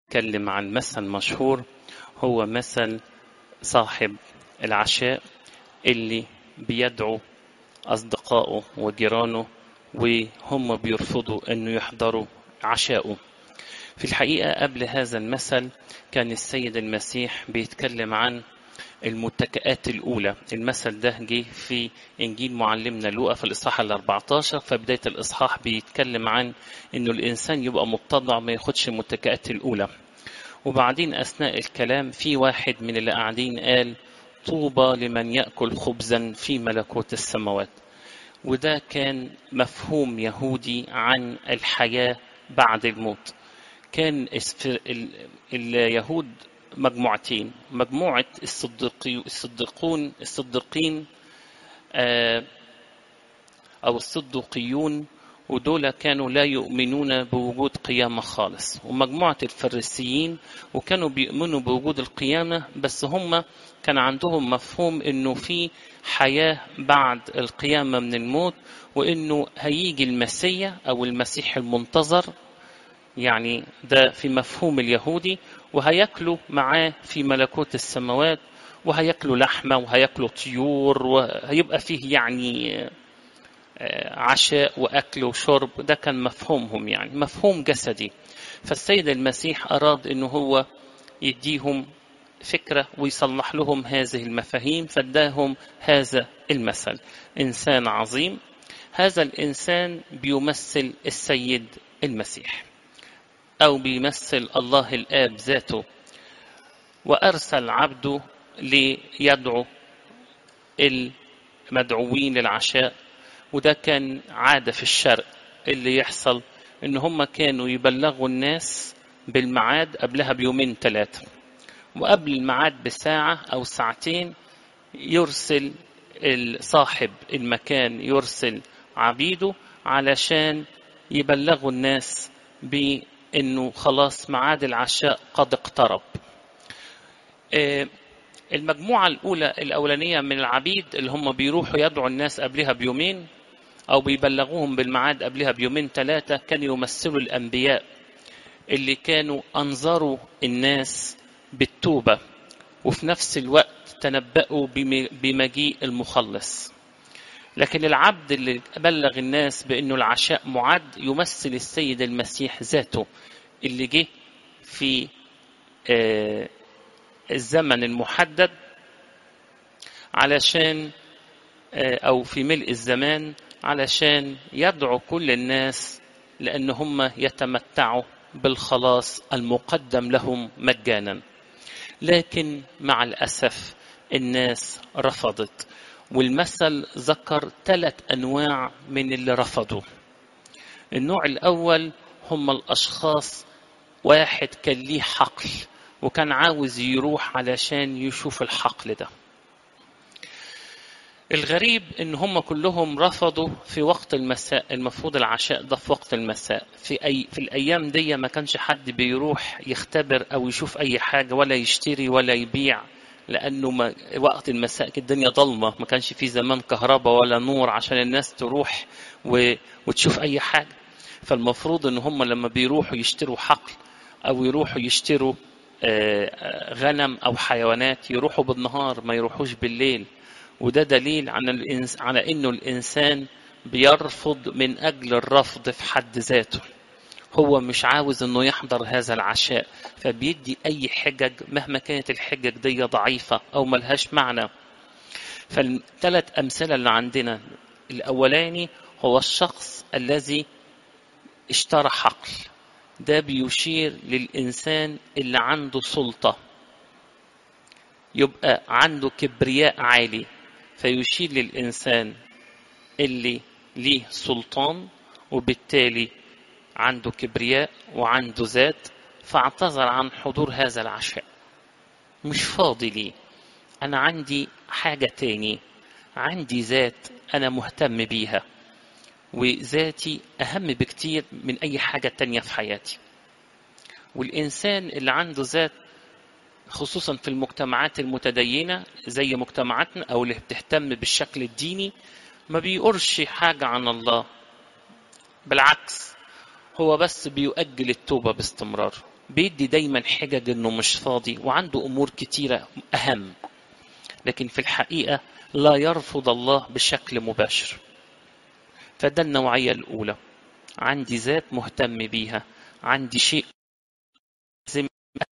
اتكلم عن مثل مشهور هو مثل صاحب العشاء اللي بيدعو أصدقائه وجيرانه وهم بيرفضوا أنه يحضروا عشاءه في الحقيقة قبل هذا المثل كان السيد المسيح بيتكلم عن المتكئات الأولى المثل ده جه في إنجيل معلمنا لوقا في الإصحاح ال 14 فبداية الإصحاح بيتكلم عن إنه الإنسان يبقى متضع ما ياخدش المتكئات الأولى وبعدين أثناء الكلام في واحد من اللي قاعدين قال طوبى لمن يأكل خبزا في ملكوت السماوات وده كان مفهوم يهودي عن الحياة بعد الموت كان اليهود مجموعتين مجموعة الصديقي الصديقون الصديقين أو الصدوقيون ودول كانوا لا يؤمنون بوجود قيامة خالص ومجموعة الفريسيين وكانوا بيؤمنوا بوجود القيامة بس هم كان عندهم مفهوم انه في حياة بعد القيامة من الموت وانه هيجي المسيح او المسيح المنتظر يعني ده في مفهوم اليهودي وهياكلوا معاه في ملكوت السماوات وهياكلوا لحمة وهياكلوا طيور وهيبقى فيه يعني عشاء وأكل وشرب ده كان مفهومهم يعني مفهوم جسدي فالسيد المسيح أراد أنه هو يديهم فكرة ويصلح لهم هذه المفاهيم فاداهم هذا المثل إنسان عظيم هذا الإنسان بيمثل السيد المسيح أو بيمثل الله الآب ذاته وأرسل عبده ليدعو المدعوين للعشاء وده كان عادة في الشرق اللي يحصل إن هم كانوا يبلغوا الناس بالميعاد قبلها بيومين ثلاثة وقبل الميعاد بساعة أو ساعتين يرسل صاحب المكان يرسل عبيده علشان يبلغوا الناس بأنه خلاص ميعاد العشاء قد اقترب المجموعة الأولى الأولانية من العبيد اللي هم بيروحوا يدعوا الناس قبلها بيومين أو بيبلغوهم بالميعاد قبلها بيومين ثلاثة كانوا يمثلوا الأنبياء اللي كانوا أنظروا الناس بالتوبة وفي نفس الوقت تنبأوا بمجيء المخلص لكن العبد اللي بلغ الناس بأنه العشاء معد يمثل السيد المسيح ذاته اللي جه في الزمن المحدد علشان أو في ملء الزمان علشان يدعو كل الناس لأن هم يتمتعوا بالخلاص المقدم لهم مجانا لكن مع الأسف الناس رفضت والمثل ذكر ثلاث أنواع من اللي رفضوا النوع الأول هم الأشخاص واحد كان ليه حقل وكان عاوز يروح علشان يشوف الحقل ده الغريب ان هم كلهم رفضوا في وقت المساء المفروض العشاء ده في وقت المساء في اي في الايام دي ما كانش حد بيروح يختبر او يشوف اي حاجه ولا يشتري ولا يبيع لانه ما وقت المساء الدنيا ضلمه ما كانش في زمان كهرباء ولا نور عشان الناس تروح و... وتشوف اي حاجه فالمفروض ان هم لما بيروحوا يشتروا حقل او يروحوا يشتروا غنم او حيوانات يروحوا بالنهار ما يروحوش بالليل وده دليل عن الإنس... على انه الانسان بيرفض من اجل الرفض في حد ذاته هو مش عاوز انه يحضر هذا العشاء فبيدي اي حجج مهما كانت الحجج دي ضعيفه او ملهاش معنى فالثلاث امثله اللي عندنا الاولاني هو الشخص الذي اشترى حقل ده بيشير للانسان اللي عنده سلطه يبقى عنده كبرياء عالي فيشير للإنسان اللي ليه سلطان وبالتالي عنده كبرياء وعنده ذات فاعتذر عن حضور هذا العشاء مش فاضي لي أنا عندي حاجة تاني عندي ذات أنا مهتم بيها وذاتي أهم بكتير من أي حاجة تانية في حياتي والإنسان اللي عنده ذات خصوصا في المجتمعات المتدينة زي مجتمعاتنا أو اللي بتهتم بالشكل الديني ما بيقرش حاجة عن الله بالعكس هو بس بيؤجل التوبة باستمرار بيدي دايما حجج انه مش فاضي وعنده امور كتيره اهم لكن في الحقيقه لا يرفض الله بشكل مباشر فده النوعيه الاولى عندي ذات مهتم بيها عندي شيء لازم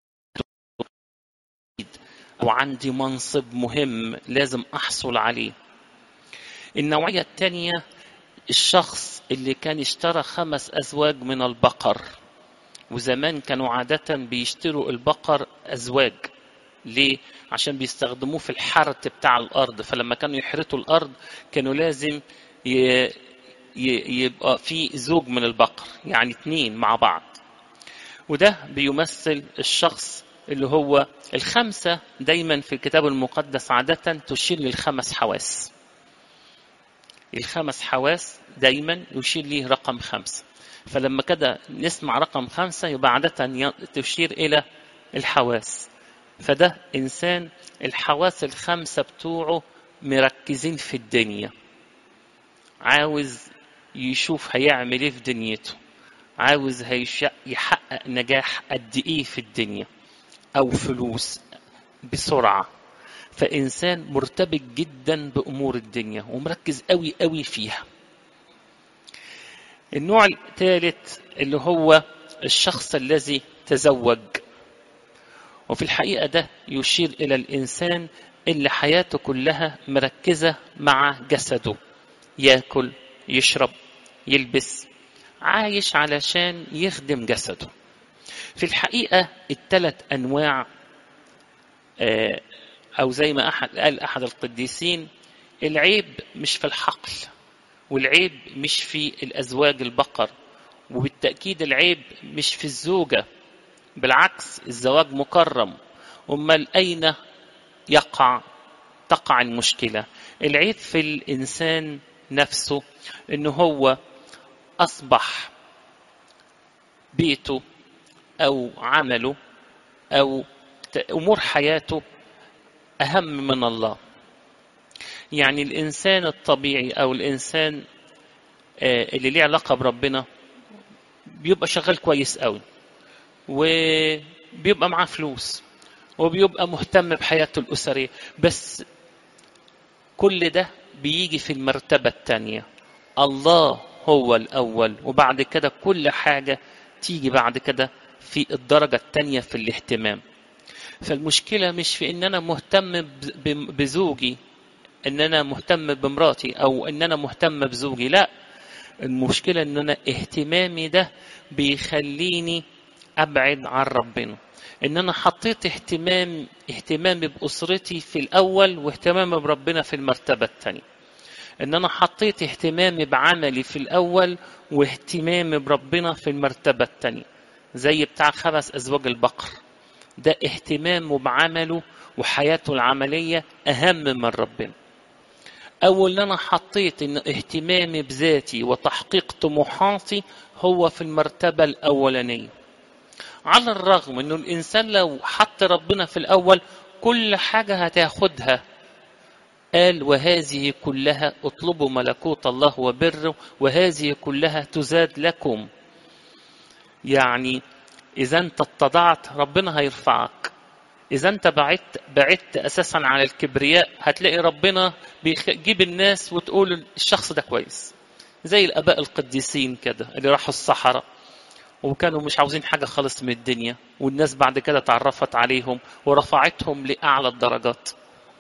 وعندي منصب مهم لازم احصل عليه النوعيه الثانيه الشخص اللي كان اشترى خمس ازواج من البقر وزمان كانوا عادة بيشتروا البقر أزواج ليه؟ عشان بيستخدموه في الحرث بتاع الأرض فلما كانوا يحرثوا الأرض كانوا لازم ي... ي... يبقى في زوج من البقر يعني اتنين مع بعض وده بيمثل الشخص اللي هو الخمسة دايما في الكتاب المقدس عادة تشير للخمس حواس الخمس حواس دايما يشير ليه رقم خمسة فلما كده نسمع رقم خمسة يبقى عادة تشير إلى الحواس فده إنسان الحواس الخمسة بتوعه مركزين في الدنيا عاوز يشوف هيعمل ايه في دنيته عاوز يحقق نجاح قد ايه في الدنيا او فلوس بسرعه فانسان مرتبط جدا بامور الدنيا ومركز قوي قوي فيها النوع الثالث اللي هو الشخص الذي تزوج وفي الحقيقه ده يشير الى الانسان اللي حياته كلها مركزه مع جسده ياكل يشرب يلبس عايش علشان يخدم جسده في الحقيقه الثلاث انواع او زي ما احد قال احد القديسين العيب مش في الحقل والعيب مش في الازواج البقر وبالتاكيد العيب مش في الزوجه بالعكس الزواج مكرم امال اين يقع تقع المشكله العيب في الانسان نفسه انه هو اصبح بيته او عمله او امور حياته اهم من الله يعني الانسان الطبيعي او الانسان اللي ليه علاقه بربنا بيبقى شغال كويس قوي وبيبقى معاه فلوس وبيبقى مهتم بحياته الاسريه بس كل ده بيجي في المرتبه الثانيه الله هو الاول وبعد كده كل حاجه تيجي بعد كده في الدرجه الثانيه في الاهتمام فالمشكله مش في ان انا مهتم بزوجي ان انا مهتم بمراتي او ان انا مهتم بزوجي لا المشكله ان انا اهتمامي ده بيخليني ابعد عن ربنا ان انا حطيت اهتمام اهتمامي باسرتي في الاول واهتمامي بربنا في المرتبه الثانيه ان انا حطيت اهتمامي بعملي في الاول واهتمامي بربنا في المرتبه الثانيه زي بتاع خمس ازواج البقر ده اهتمامه بعمله وحياته العمليه اهم من ربنا او اللي انا حطيت ان اهتمامي بذاتي وتحقيق طموحاتي هو في المرتبه الاولانيه على الرغم انه الانسان لو حط ربنا في الاول كل حاجه هتاخدها قال وهذه كلها اطلبوا ملكوت الله وبره وهذه كلها تزاد لكم يعني اذا انت اتضعت ربنا هيرفعك اذا انت بعدت بعدت اساسا عن الكبرياء هتلاقي ربنا بيجيب الناس وتقول الشخص ده كويس زي الاباء القديسين كده اللي راحوا الصحراء وكانوا مش عاوزين حاجه خالص من الدنيا والناس بعد كده تعرفت عليهم ورفعتهم لاعلى الدرجات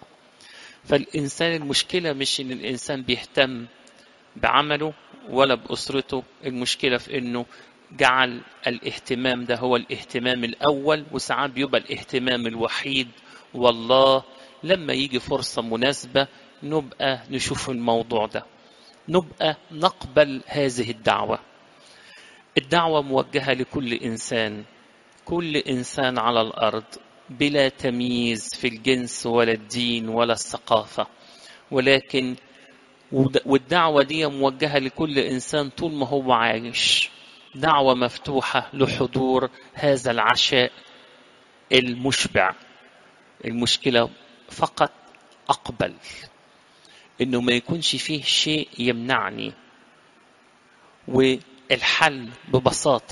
فالإنسان المشكلة مش إن الإنسان بيهتم بعمله ولا بأسرته المشكلة في إنه جعل الاهتمام ده هو الاهتمام الأول وساعات بيبقى الاهتمام الوحيد والله لما يجي فرصة مناسبة نبقى نشوف الموضوع ده نبقى نقبل هذه الدعوة الدعوة موجهة لكل إنسان كل إنسان على الأرض بلا تمييز في الجنس ولا الدين ولا الثقافة ولكن والدعوة دي موجهة لكل إنسان طول ما هو عايش دعوة مفتوحة لحضور هذا العشاء المشبع المشكلة فقط أقبل إنه ما يكونش فيه شيء يمنعني والحل ببساطة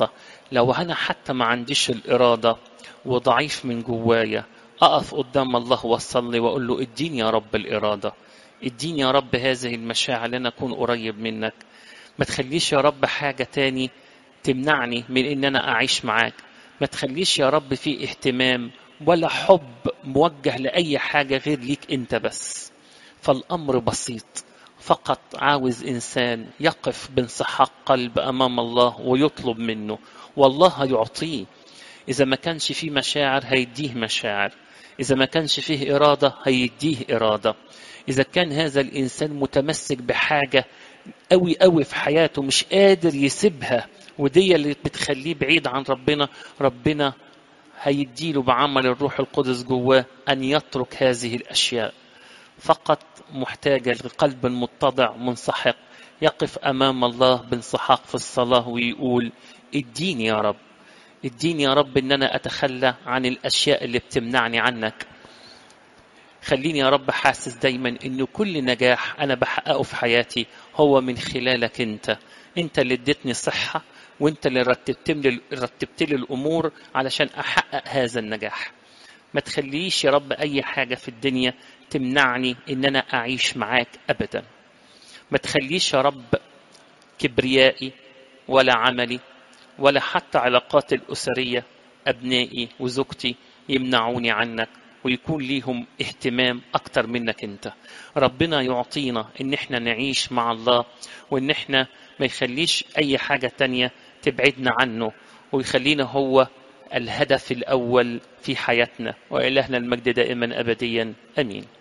لو أنا حتى ما عنديش الإرادة وضعيف من جوايا أقف قدام الله وأصلي وأقول له اديني يا رب الإرادة اديني يا رب هذه المشاعر اللي أنا أكون قريب منك ما تخليش يا رب حاجة تاني تمنعني من إن أنا أعيش معاك ما تخليش يا رب في اهتمام ولا حب موجه لأي حاجة غير ليك أنت بس فالأمر بسيط فقط عاوز إنسان يقف بانسحاق قلب أمام الله ويطلب منه والله هيعطيه إذا ما كانش فيه مشاعر هيديه مشاعر إذا ما كانش فيه إرادة هيديه إرادة إذا كان هذا الإنسان متمسك بحاجة قوي قوي في حياته مش قادر يسيبها ودي اللي بتخليه بعيد عن ربنا ربنا هيديله بعمل الروح القدس جواه أن يترك هذه الأشياء فقط محتاجة لقلب متضع منسحق يقف أمام الله بانسحاق في الصلاة ويقول اديني يا رب اديني يا رب ان انا اتخلى عن الاشياء اللي بتمنعني عنك خليني يا رب حاسس دايما ان كل نجاح انا بحققه في حياتي هو من خلالك انت انت اللي اديتني صحة وانت اللي رتبت لي رتبت لي الامور علشان احقق هذا النجاح ما تخليش يا رب اي حاجة في الدنيا تمنعني ان انا اعيش معاك ابدا ما تخليش يا رب كبريائي ولا عملي ولا حتى علاقاتي الأسرية أبنائي وزوجتي يمنعوني عنك ويكون ليهم اهتمام أكتر منك أنت ربنا يعطينا إن احنا نعيش مع الله وإن احنا ما يخليش أي حاجة تانية تبعدنا عنه ويخلينا هو الهدف الأول في حياتنا وإلهنا المجد دائما أبديا أمين